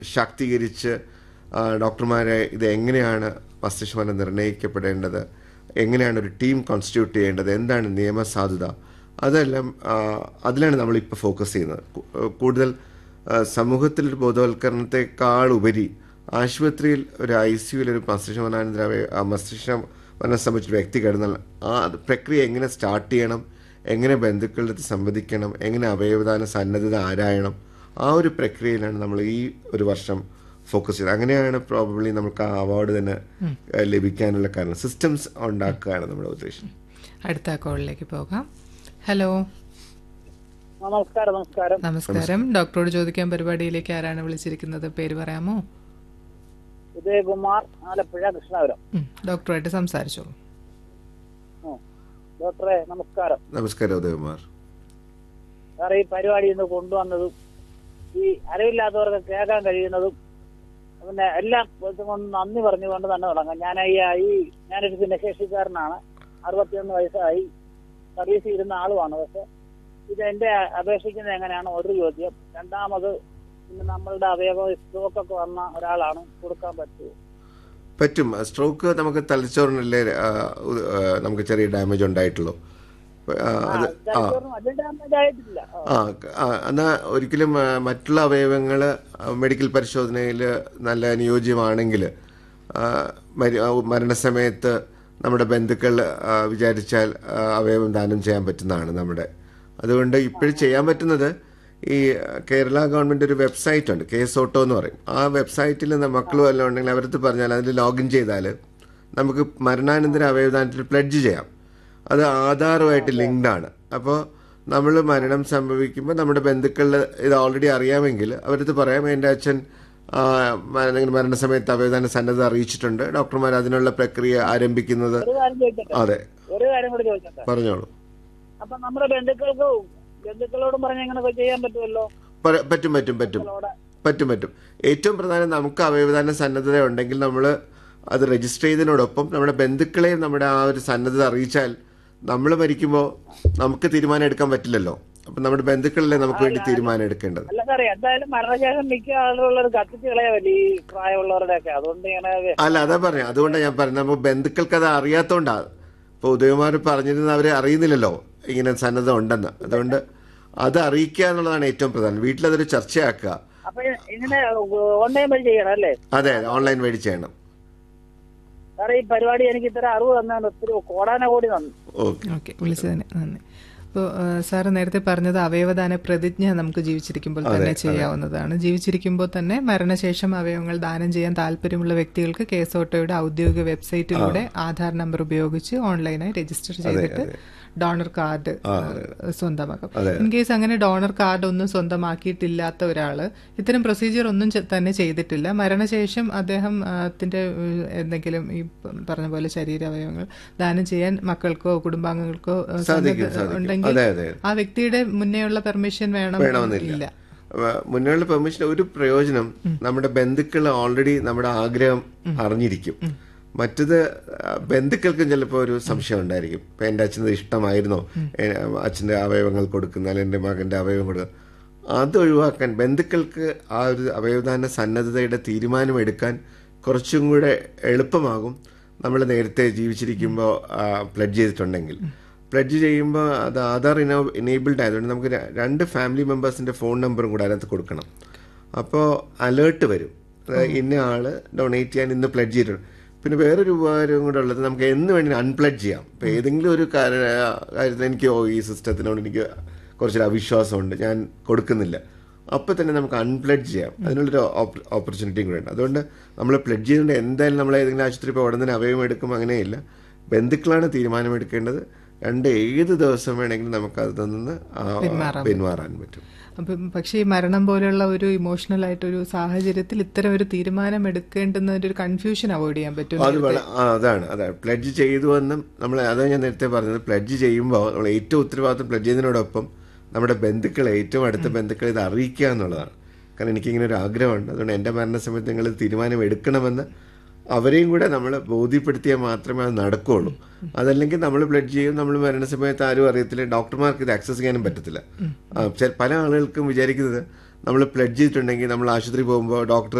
ശാക്തീകരിച്ച് ആ, ഡോക്ടർമാരെ ഇത് എങ്ങനെയാണ് മസ്തിഷ്കമരണം നിർണ്ണയിക്കപ്പെടേണ്ടത് എങ്ങനെയാണ് ഒരു ടീം കോൺസ്റ്റിറ്റ്യൂട്ട് ചെയ്യേണ്ടത് എന്താണ് നിയമസാധുത അതെല്ലാം ആ, അതിലാണ് നമ്മളിപ്പോൾ ഫോക്കസ് ചെയ്യുന്നത് കു- കൂടുതൽ ആ, സമൂഹത്തിലൊരു ബോധവൽക്കരണത്തെക്കാൾ ഉപരി ആശുപത്രിയിൽ ഒരു ഐ സിയുയിൽ ഒരു മസ്തിഷ്കമരണാനന്തര മസ്തിഷ്ക മരണം സംബന്ധിച്ച വ്യക്തി കിടന്നാൽ ആ അത് പ്രക്രിയ എങ്ങനെ സ്റ്റാർട്ട് ചെയ്യണം എങ്ങനെ ബന്ധുക്കളുടെ അടുത്ത് സംവദിക്കണം എങ്ങനെ അവയവദാന സന്നദ്ധത ആരായണം ആ ഒരു പ്രക്രിയയിലാണ് നമ്മൾ ഈ ഒരു വർഷം ഫോക്കസ് ചെയ്തത് അങ്ങനെയാണ് പ്രോബബ്ലി നമുക്ക് ആ അവാർഡ് തന്നെ ഏഹ്, ലഭിക്കാനുള്ള കാരണം സിസ്റ്റംസ് ഉണ്ടാക്കുകയാണ് നമ്മുടെ ഉദ്ദേശം അടുത്ത കോളിലേക്ക് പോകാം ഹലോ നമസ്കാരം നമസ്കാരം നമസ്കാരം ഡോക്ടറോട് ചോദിക്കാൻ പരിപാടിയിലേക്ക് ആരാണ് വിളിച്ചിരിക്കുന്നത് പേര് പറയാമോ ഉദയകുമാർ ആലപ്പുഴ കൃഷ്ണപുരം ഉം, ഡോക്ടറുമായിട്ട് സംസാരിച്ചോളൂ ഉം. ഡോക്ടറെ നമസ്കാരം നമസ്കാരം ഉദയകുമാർ സാറേ ഈ പരിപാടി ഇന്ന് കൊണ്ടുവന്നതും ഈ അറിവില്ലാത്തവർക്ക് കേൾക്കാൻ കഴിയുന്നതും പിന്നെ എല്ലാം കൊണ്ട് നന്ദി പറഞ്ഞുകൊണ്ട് തന്നെ തുടങ്ങാം ഞാൻ ഈ ഈ ഞാനൊരു ഭിന്നശേഷിക്കാരനാണ് അറുപത്തിയൊന്ന് വയസ്സായി സർവീസ് ഇരുന്ന ആളുമാണ് പക്ഷെ ഇത് എന്റെ അപേക്ഷിക്കുന്നത് എങ്ങനെയാണ് ഒരു ചോദ്യം രണ്ടാമത് പിന്നെ നമ്മളുടെ അവയവ സ്ട്രോക്ക് ഒക്കെ വന്ന ഒരാളാണ് കൊടുക്കാൻ പറ്റുമോ പറ്റും സ്ട്രോക്ക് നമുക്ക് തലച്ചോറിനല്ലേ ആ, ഉ- ആ, നമുക്ക് ചെറിയ ഡാമേജ് ഉണ്ടായിട്ടുള്ളൂ ആ, അത് ആ തലച്ചോറിന് വലിയ ഡാമേജ് ആയിട്ടില്ല ആ. ആ ആ, എന്നാ ഒരിക്കലും ആ, മറ്റുള്ള അവയവങ്ങൾ മെഡിക്കൽ പരിശോധനയിൽ നല്ല അനുയോജ്യമാണെങ്കിൽ ആ, മരി- ആ, മരണസമയത്ത് നമ്മുടെ ബന്ധുക്കൾ ആ, വിചാരിച്ചാൽ ആ, അവയവം ദാനം ചെയ്യാൻ പറ്റുന്നതാണ് നമ്മുടെ അതുകൊണ്ട് ഇപ്പോഴും ചെയ്യാൻ പറ്റുന്നത് ഈ കേരള ഗവൺമെന്റ് ഒരു വെബ്സൈറ്റ് ഉണ്ട് കേസ് ഓട്ടോ എന്ന് പറയും ആ വെബ്സൈറ്റിൽ മക്കളും എല്ലാം ഉണ്ടെങ്കിൽ അവരടുത്ത് പറഞ്ഞാൽ അതിൽ ലോഗിൻ ചെയ്താൽ നമുക്ക് മരണാനന്തര അവയവദാനത്തിൽ പ്ലഡ്ജ് ചെയ്യാം അത് ആധാറുമായിട്ട് ലിങ്ക്ഡ് ആണ് അപ്പോൾ നമ്മൾ മരണം സംഭവിക്കുമ്പോൾ നമ്മുടെ ബന്ധുക്കളിൽ ഇത് ഓൾറെഡി അറിയാമെങ്കിൽ അവരടുത്ത് പറയാം എൻ്റെ അച്ഛൻ ആ, മരണ- മരണസമയത്ത് അവയവദാന സന്നദ്ധ അറിയിച്ചിട്ടുണ്ട് ഡോക്ടർമാർ അതിനുള്ള പ്രക്രിയ ആരംഭിക്കുന്നത് ഒരു കാര്യം ചോദിക്കട്ടെ അതെ ഒരു കാര്യം കൂടി ചോദിക്കട്ടെ പറഞ്ഞോളൂ അപ്പൊ നമ്മുടെ ബന്ധുക്കൾക്ക് ബന്ധുക്കളോടും പറഞ്ഞ് ഇങ്ങനൊക്കെ ചെയ്യാൻ പറ്റുമല്ലോ പ- പറ്റും പറ്റും പറ്റും അവിടെ പറ്റും പറ്റും ഏറ്റവും പ്രധാനം നമുക്ക് അവയവദാന സന്നദ്ധത ഉണ്ടെങ്കിൽ നമ്മൾ അത് രജിസ്റ്റർ ചെയ്തതിനോടൊപ്പം നമ്മുടെ ബന്ധുക്കളെയും നമ്മുടെ ആ ഒരു സന്നദ്ധത അറിയിച്ചാൽ നമ്മൾ മരിക്കുമ്പോൾ നമുക്ക് തീരുമാനം എടുക്കാൻ പറ്റില്ലല്ലോ അപ്പം നമ്മുടെ ബന്ധുക്കളല്ലേ നമുക്ക് വേണ്ടി തീരുമാനം എടുക്കേണ്ടത് അല്ല സാറേ എന്തായാലും മരണശേഷം മിക്ക ആളുകളുള്ളത് കത്തിച്ച് കളയാവല്ലേ ഈ പ്രായമുള്ളവരുടെ ഒക്കെ അതുകൊണ്ട് ഇങ്ങനെ അല്ല അതാ പറഞ്ഞത് അതുകൊണ്ടാണ് ഞാൻ പറഞ്ഞത് നമ്മൾ ബന്ധുക്കൾക്ക് അത് അറിയാത്തോണ്ടാണ് ഇപ്പോൾ ഉദയകുമാർ പറഞ്ഞിരുന്ന അവരെ അറിയുന്നില്ലല്ലോ ഇങ്ങനെ സന്നദ്ധ ഉണ്ടെന്ന് അതുകൊണ്ട് അത് അറിയിക്കുക എന്നുള്ളതാണ് ഏറ്റവും പ്രധാനം വീട്ടിലതൊരു ചർച്ചയാക്കുക അപ്പൊ ഇങ്ങനെ ഓൺലൈൻ വഴി ചെയ്യണം അല്ലേ അതെ ഓൺലൈൻ വഴി ചെയ്യണം സാറേ ഈ പരിപാടി എനിക്ക് ഇത്ര അറിവ് തന്നാണ് ഒത്തിരി കോടാന കോടി നന്ദി ഓക്കെ ഓക്കെ വിളിച്ചതിന് നന്ദി അപ്പോൾ സാറ് നേരത്തെ പറഞ്ഞത് അവയവദാന പ്രതിജ്ഞ നമുക്ക് ജീവിച്ചിരിക്കുമ്പോൾ തന്നെ ചെയ്യാവുന്നതാണ് ജീവിച്ചിരിക്കുമ്പോൾ തന്നെ മരണശേഷം അവയവങ്ങൾ ദാനം ചെയ്യാൻ താല്പര്യമുള്ള വ്യക്തികൾക്ക് കേസ് ഓട്ടോയുടെ ഔദ്യോഗിക വെബ്സൈറ്റിലൂടെ ആധാർ നമ്പർ ഉപയോഗിച്ച് ഓൺലൈനായി രജിസ്റ്റർ ചെയ്തിട്ട് ഡോണർ കാർഡ് സ്വന്തമാക്കാം ഇൻ കേസ് അങ്ങനെ ഡോണർ കാർഡ് ഒന്നും സ്വന്തമാക്കിയിട്ടില്ലാത്ത ഒരാള് ഇത്തരം പ്രൊസീജിയർ ഒന്നും ചെ- തന്നെ ചെയ്തിട്ടില്ല മരണശേഷം അദ്ദേഹം ആ, ത്തിന്റെ ഏഹ്, എന്തെങ്കിലും ഈ പ- പറഞ്ഞ പോലെ ശരീരാവയവങ്ങൾ ദാനം ചെയ്യാൻ മക്കൾക്കോ കുടുംബാംഗങ്ങൾക്കോ ഏഹ്, സാധിക്കും, സന്നദ്ധ സാധിക്കും. ഉണ്ടെങ്കിൽ അതെ, അതെ. ആ വ്യക്തിയുടെ മുന്നേയുള്ള പെർമിഷൻ വേണം വേണമെന്നില്ല ഇല്ല മുന്നുള്ള പെർമിഷൻ ഒരു പ്രയോജനം നമ്മുടെ ബന്ധുക്കൾ ഓൾറെഡി നമ്മുടെ ആഗ്രഹം അറിഞ്ഞിരിക്കും മറ്റത് ആ, ബന്ധുക്കൾക്കും ചിലപ്പോൾ ഒരു സംശയം ഉണ്ടായിരിക്കും ഇപ്പൊ എന്റെ അച്ഛൻ്റെ ഇഷ്ടമായിരുന്നോ എ, അച്ഛന്റെ അവയവങ്ങൾ കൊടുക്കുന്ന അല്ലെങ്കിൽ എന്റെ മകന്റെ അവയവം കൊടുക്കുന്ന അത് ഒഴിവാക്കാൻ ബന്ധുക്കൾക്ക് ആ ഒരു അവയവദാന സന്നദ്ധതയുടെ തീരുമാനം എടുക്കാൻ കുറച്ചും കൂടെ എളുപ്പമാകും നമ്മൾ നേരത്തെ ജീവിച്ചിരിക്കുമ്പോൾ പ്ലഡ് ചെയ്തിട്ടുണ്ടെങ്കിൽ പ്ലഡ്ജ് ചെയ്യുമ്പോൾ അത് ആധാർ ഇനോ ഇനേബിൾഡ് ആയതുകൊണ്ട് നമുക്ക് ര- രണ്ട് ഫാമിലി മെമ്പേഴ്സിന്റെ ഫോൺ നമ്പറും കൂടെ അതിനകത്ത് കൊടുക്കണം അപ്പോൾ അലേർട്ട് വരും അതായത് ഇന്ന ആള് ഡൊണേറ്റ് ചെയ്യാൻ ഇന്ന് പ്ലഡ്ജ് ചെയ്തിട്ടുണ്ട് പിന്നെ വേറൊരു ഉപകാരവും കൂടെ ഉള്ളത് നമുക്ക് എന്ന് വേണ്ടി അൺപ്ലഡ് ചെയ്യാം ഇപ്പം ഏതെങ്കിലും ഒരു കാര്യ- കാര്യത്തിൽ എനിക്ക് ഓ ഈ സിസ്റ്റത്തിനോട് എനിക്ക് കുറച്ചൊരു അവിശ്വാസമുണ്ട് ഞാൻ കൊടുക്കുന്നില്ല അപ്പോൾ തന്നെ നമുക്ക് അൺപ്ലഡ് ചെയ്യാം അതിനുള്ളൊരു ഓപ്പർച്യൂണിറ്റിയും കൂടെ ഉണ്ട് അതുകൊണ്ട് നമ്മൾ പ്ലഡ് ചെയ്തുകൊണ്ട് എന്തായാലും നമ്മൾ ഏതെങ്കിലും ആശുപത്രി ഇപ്പോൾ ഉടനെ തന്നെ അവയവം എടുക്കും അങ്ങനെയില്ല ബന്ധുക്കളാണ് തീരുമാനമെടുക്കേണ്ടത് രണ്ട് ഏത് ദിവസം വേണമെങ്കിലും നമുക്ക് അതിൽ നിന്ന് ആ, പിന്മാറാൻ പറ്റും അപ്പം പക്ഷേ ഈ മരണം പോലെയുള്ള ഒരു ഇമോഷണൽ ആയിട്ടൊരു സാഹചര്യത്തിൽ ഇത്തരം ഒരു തീരുമാനം എടുക്കേണ്ടുന്ന ഒരു കൺഫ്യൂഷൻ അവോയ്ഡ് ചെയ്യാൻ പറ്റും അത് വേണം ആ, അതാണ് അതാണ് പ്ലഡ്ജ് ചെയ്തുവെന്നും നമ്മൾ അതാണ് ഞാൻ നേരത്തെ പറഞ്ഞത് പ്ലഡ്ജ് ചെയ്യുമ്പോൾ നമ്മൾ ഏറ്റവും ഉത്തരവാദിത്വം പ്ലഡ്ജ് ചെയ്യുന്നതിനോടൊപ്പം നമ്മുടെ ബന്ധുക്കളെ ഏറ്റവും അടുത്ത ബന്ധുക്കളെ ഇത് അറിയിക്കുക എന്നുള്ളതാണ് കാരണം എനിക്കിങ്ങനെ ഒരു ആഗ്രഹമുണ്ട് അതുകൊണ്ട് എൻ്റെ മരണസമയത്ത് നിങ്ങൾ ഇത് തീരുമാനം എടുക്കണമെന്ന് അവരെയും കൂടെ നമ്മൾ ബോധ്യപ്പെടുത്തിയാൽ മാത്രമേ അത് നടക്കുകയുള്ളൂ അതല്ലെങ്കിൽ നമ്മൾ പ്ലഡ് ചെയ്യും നമ്മൾ മരണസമയത്ത് ആരും അറിയത്തില്ല ഡോക്ടർമാർക്ക് ഇത് ആക്സസ് ചെയ്യാനും പറ്റത്തില്ല ആ, ചെ- പല ആളുകൾക്കും വിചാരിക്കുന്നത് നമ്മൾ പ്ലഡ് ചെയ്തിട്ടുണ്ടെങ്കിൽ നമ്മൾ ആശുപത്രി പോകുമ്പോൾ ഡോക്ടർ